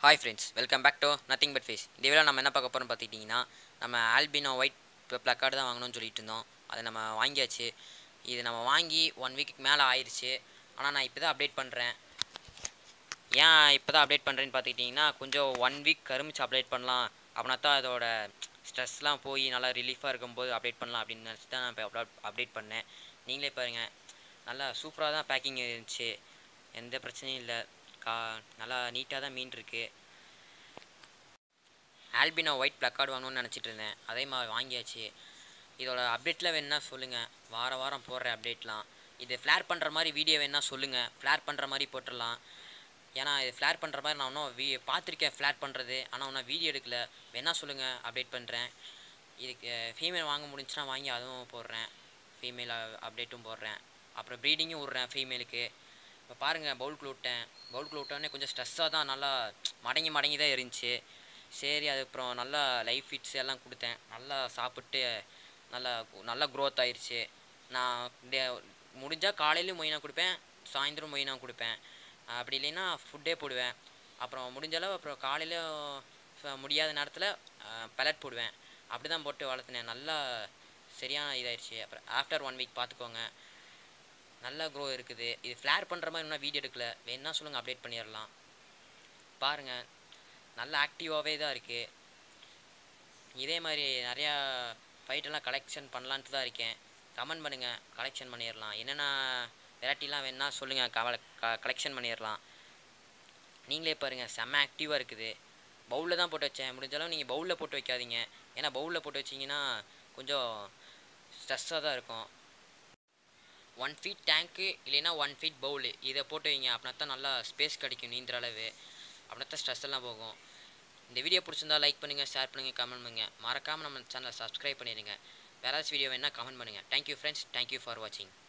hi friends welcome back to nothing but face இந்த video நம்ம என்ன பார்க்க போகிறோம்னு பார்த்துக்கிட்டிங்கன்னா நம்ம ஆல்பினோ ஒயிட் ப்ளக்கார்டு தான் வாங்கணும்னு சொல்லிட்டு இருந்தோம் அதை நம்ம வாங்கியாச்சு இது நம்ம வாங்கி ஒன் வீக்குக்கு மேலே ஆயிடுச்சு ஆனால் நான் இப்போ தான் அப்டேட் பண்ணுறேன் ஏன் இப்போ தான் அப்டேட் பண்ணுறேன்னு பார்த்துக்கிட்டிங்கன்னா கொஞ்சம் ஒன் வீக் கருமிச்சு அப்டேட் பண்ணலாம் அப்படின்னா தான் அதோட ஸ்ட்ரெஸ்லாம் போய் நல்லா ரிலீஃபாக இருக்கும்போது அப்டேட் பண்ணலாம் அப்படின்னு நினச்சி தான் நான் இப்போ அப்டேட் பண்ணேன் நீங்களே பாருங்கள் நல்லா சூப்பராக தான் பேக்கிங் இருந்துச்சு எந்த பிரச்சனையும் இல்லை கா நல்லா நீட்டாக தான் மீன் இருக்குது ஆல்பினோ ஒயிட் ப்ளக்கார்டு வாங்கணும்னு நினச்சிட்டு இருந்தேன் அதே மாதிரி வாங்கியாச்சு இதோட அப்டேட்டில் வேணால் சொல்லுங்கள் வார வாரம் போடுற அப்டேட்லாம் இது ஃப்ளேர் பண்ணுற மாதிரி வீடியோ வேணால் சொல்லுங்கள் ஃப்ளேர் பண்ணுற மாதிரி போட்டுடலாம் ஏன்னா இது ஃப்ளேர் பண்ணுற மாதிரி நான் இன்னும் வீ பார்த்துருக்கேன் ஃப்ளேர் பண்ணுறது ஆனால் இன்னும் வீடியோ எடுக்கல வேணால் சொல்லுங்கள் அப்டேட் பண்ணுறேன் இதுக்கு ஃபீமேல் வாங்க முடிஞ்சுன்னா வாங்கி அதுவும் போடுறேன் ஃபீமேல் அப்டேட்டும் போடுறேன் அப்புறம் ப்ரீடிங்கும் விட்றேன் ஃபீமேலுக்கு இப்போ பாருங்கள் பவுலுக்குள்ள விட்டேன் பவுலுக்குள்ள விட்டோடனே கொஞ்சம் ஸ்ட்ரெஸ்ஸாக தான் நல்லா மடங்கி மடங்கி தான் இருந்துச்சு சரி அது அப்புறம் நல்லா லைஃப் ஃபிட்ஸ் எல்லாம் கொடுத்தேன் நல்லா சாப்பிட்டு நல்லா நல்லா க்ரோத் ஆயிடுச்சு நான் டே முடிஞ்சால் காலையிலையும் மொயினா கொடுப்பேன் சாயந்தரம் மொயினா கொடுப்பேன் அப்படி இல்லைன்னா ஃபுட்டே போடுவேன் அப்புறம் முடிஞ்ச அளவு அப்புறம் காலையில் முடியாத நேரத்தில் பெலட் போடுவேன் அப்படி தான் போட்டு வளர்த்துனேன் நல்லா சரியான இதாயிடுச்சு அப்புறம் ஆஃப்டர் ஒன் வீக் பார்த்துக்கோங்க நல்லா க்ரோ இருக்குது இது ஃப்ளேர் பண்ணுற மாதிரி இன்னும் வீடியோ எடுக்கல வேணா சொல்லுங்கள் அப்டேட் பண்ணிடலாம் பாருங்கள் நல்ல ஆக்டிவாகவே தான் இருக்குது இதே மாதிரி நிறையா ஃபைட்டெல்லாம் கலெக்ஷன் பண்ணலான்ட்டு தான் இருக்கேன் கமெண்ட் பண்ணுங்கள் கலெக்ஷன் பண்ணிடலாம் என்னென்ன வெரைட்டிலாம் வேணால் சொல்லுங்கள் கவலை க கலெக்ஷன் பண்ணிடலாம் நீங்களே பாருங்கள் செம்ம ஆக்டிவாக இருக்குது பவுலில் தான் போட்டு வச்சேன் முடிஞ்சளவு நீங்கள் பவுலில் போட்டு வைக்காதீங்க ஏன்னா பவுலில் போட்டு வச்சிங்கன்னா கொஞ்சம் ஸ்ட்ரெஸ்ஸாக தான் இருக்கும் ஒன் ஃபீட் டேங்க்கு இல்லைன்னா ஒன் ஃபீட் பவுலு இதை போட்டு வைங்க அப்படின்னா தான் நல்லா ஸ்பேஸ் கிடைக்கும் நீந்துற அளவு அப்படின்னா தான் ஸ்ட்ரெஸ் எல்லாம் போகும் இந்த வீடியோ பிடிச்சிருந்தா லைக் பண்ணுங்கள் ஷேர் பண்ணுங்கள் கமெண்ட் பண்ணுங்கள் மறக்காமல் நம்ம சேனலை சப்ஸ்கிரைப் பண்ணிடுங்க வேறு ஏதாச்சும் வீடியோ வேணால் கமெண்ட் பண்ணுங்கள் தேங்க்யூ ஃப்ரெண்ட்ஸ் தேங்க்யூ ஃபார் வாட்சிங்